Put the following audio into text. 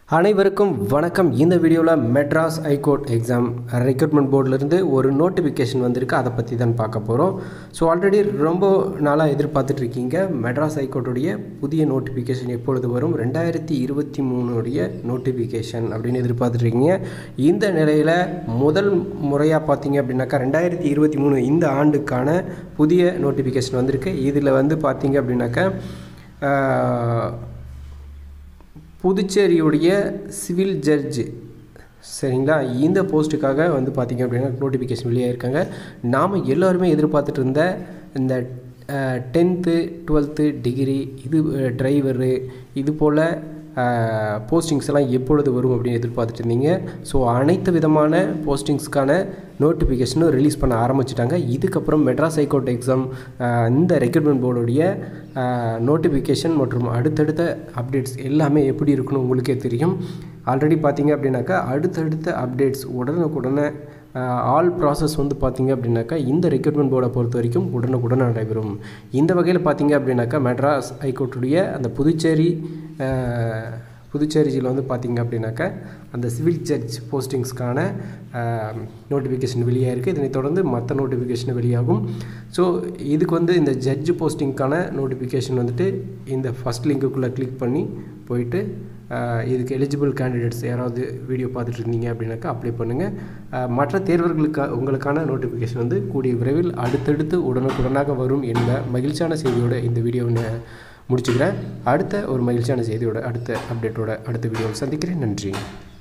அனைவருக்கும் வணக்கம் இந்த வீடியோவில் மெட்ராஸ் ஹைகோர்ட் எக்ஸாம் ரெக்ரூட்மெண்ட் போர்டிலிருந்து ஒரு நோட்டிஃபிகேஷன் வந்திருக்கு அதை பற்றி தான் பார்க்க போகிறோம் ஸோ ஆல்ரெடி ரொம்ப நாளாக எதிர்பார்த்துட்டு இருக்கீங்க மெட்ராஸ் ஹைகோர்ட்டுடைய புதிய நோட்டிஃபிகேஷன் எப்பொழுது வரும் ரெண்டாயிரத்தி இருபத்தி மூணுடைய நோட்டிஃபிகேஷன் அப்படின்னு எதிர்பார்த்துட்டு இருக்கீங்க இந்த நிலையில் முதல் முறையாக பார்த்தீங்க அப்படின்னாக்கா ரெண்டாயிரத்தி இருபத்தி மூணு இந்த ஆண்டுக்கான புதிய நோட்டிஃபிகேஷன் வந்திருக்கு இதில் வந்து பார்த்தீங்க அப்படின்னாக்கா ஆஹ், புதுச்சேரியுடைய சிவில் ஜட்ஜு சரிங்களா இந்த போஸ்ட்டுக்காக வந்து பார்த்திங்க அப்படின்னா நோட்டிஃபிகேஷன் வெளியாகிருக்காங்க நாம் எல்லோருமே எதிர்பார்த்துட்டு இருந்த இந்த டென்த்து டுவெல்த்து டிகிரி இது டிரைவரு இது போல் போஸ்டிங்ஸ் எல்லாம் எப்பொழுது வரும் அப்படின்னு எதிர்பார்த்துட்டு இருந்தீங்க ஸோ அனைத்து விதமான போஸ்டிங்ஸ்க்கான நோட்டிஃபிகேஷனும் ரிலீஸ் பண்ண ஆரம்பிச்சிட்டாங்க இதுக்கப்புறம் மெட்ராஸ் ஹைகோர்ட் எக்ஸாம் இந்த ரெக்ரூட்மெண்ட் போர்டுடைய நோட்டிஃபிகேஷன் மற்றும் அடுத்தடுத்த அப்டேட்ஸ் எல்லாமே எப்படி இருக்குன்னு உங்களுக்கே தெரியும் ஆல்ரெடி பார்த்தீங்க அப்படின்னாக்கா அடுத்தடுத்த அப்டேட்ஸ் உடனுக்குடனே ஆல் ப்ராசஸ் வந்து பார்த்தீங்க அப்படின்னாக்கா இந்த ரெக்ரூட்மெண்ட் போர்டை பொறுத்த வரைக்கும் உடனுக்குடன் நடைபெறும் இந்த வகையில் பார்த்தீங்க அப்படின்னாக்கா மெட்ராஸ் ஹைகோர்ட்டுடைய அந்த புதுச்சேரி அஹ், புதுச்சேரியில் வந்து பார்த்தீங்க அப்படின்னாக்கா அந்த சிவில் ஜட்ஜ் போஸ்டிங்ஸ்க்கான நோட்டிஃபிகேஷன் வெளியாகிருக்கு இதனைத் தொடர்ந்து மற்ற நோட்டிஃபிகேஷன் வெளியாகும் ஸோ இதுக்கு வந்து இந்த ஜட்ஜ் போஸ்டிங்க்கான நோட்டிஃபிகேஷன் வந்துட்டு இந்த ஃபஸ்ட் லிங்க்குள்ளே கிளிக் பண்ணி போயிட்டு அஹ், இதுக்கு எலிஜிபிள் கேண்டிடேட்ஸ் யாராவது வீடியோ பார்த்துட்டு இருந்தீங்க அப்படின்னாக்கா அப்ளை பண்ணுங்கள் அஹ், மற்ற தேர்வர்களுக்கு உங்களுக்கான நோட்டிஃபிகேஷன் வந்து கூடிய விரைவில் அடுத்தடுத்து உடனுக்குடனாக வரும் என்ற மகிழ்ச்சியான செய்தியோட இந்த வீடியோவை முடிச்சுக்கிறேன் அடுத்த ஒரு மகிழ்ச்சியான செய்தியோட அடுத்த அப்டேட்டோட அடுத்த வீடியோவில் சந்திக்கிறேன் நன்றி